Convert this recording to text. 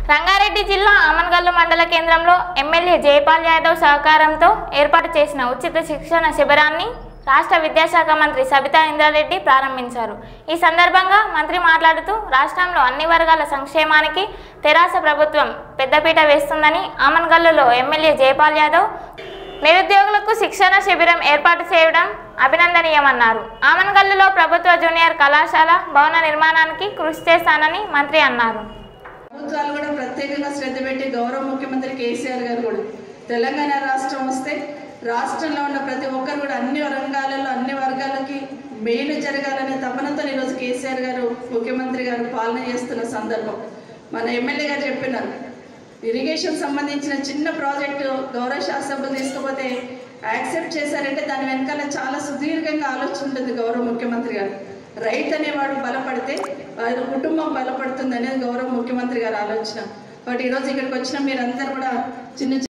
రంగారెడ్డి జిల్లా ఆమన్గల్లు మండల కేంద్రంలో ఎమ్మెల్యే జయపాల్ యాదవ్ సహకారంతో ఏర్పాటు చేసిన ఉచిత శిక్షణ శిబిరాన్ని రాష్ట్ర విద్యాశాఖ మంత్రి సబితా ఇంద్రారెడ్డి ప్రారంభించారు ఈ సందర్భంగా మంత్రి మాట్లాడుతూ రాష్ట్రంలో అన్ని వర్గాల సంక్షేమానికి తెరాస ప్రభుత్వం పెద్దపీట వేస్తుందని ఆమన్గల్లులో ఎమ్మెల్యే జయపాల్ యాదవ్ నిరుద్యోగులకు శిక్షణ శిబిరం ఏర్పాటు చేయడం అభినందనీయమన్నారు ఆమన్గల్లులో ప్రభుత్వ జూనియర్ కళాశాల భవన నిర్మాణానికి కృషి చేస్తానని మంత్రి అన్నారు ప్రభుత్వాలు కూడా ప్రత్యేకంగా శ్రద్ధ పెట్టి గౌరవ ముఖ్యమంత్రి కేసీఆర్ గారు కూడా తెలంగాణ రాష్ట్రం వస్తే రాష్ట్రంలో ఉన్న ప్రతి ఒక్కరు కూడా అన్ని రంగాలలో అన్ని వర్గాలకి మేలు జరగాలనే తపనతో ఈరోజు కేసీఆర్ గారు ముఖ్యమంత్రి గారు పాలన చేస్తున్న సందర్భం మన ఎమ్మెల్యే గారు చెప్పినారు ఇరిగేషన్ సంబంధించిన చిన్న ప్రాజెక్టు గౌరవ శాస్త్రసభ్యులు తీసుకుపోతే యాక్సెప్ట్ చేశారంటే దాని వెనకాల చాలా సుదీర్ఘంగా ఆలోచన ఉంటుంది గౌరవ ముఖ్యమంత్రి గారు రైతు అనేవాడు బలపడితే వారి కుటుంబం బలపడుతుంది అనేది గౌరవ ముఖ్యమంత్రి గారి ఆలోచన కాబట్టి ఈరోజు ఇక్కడికి వచ్చిన మీరందరూ కూడా చిన్న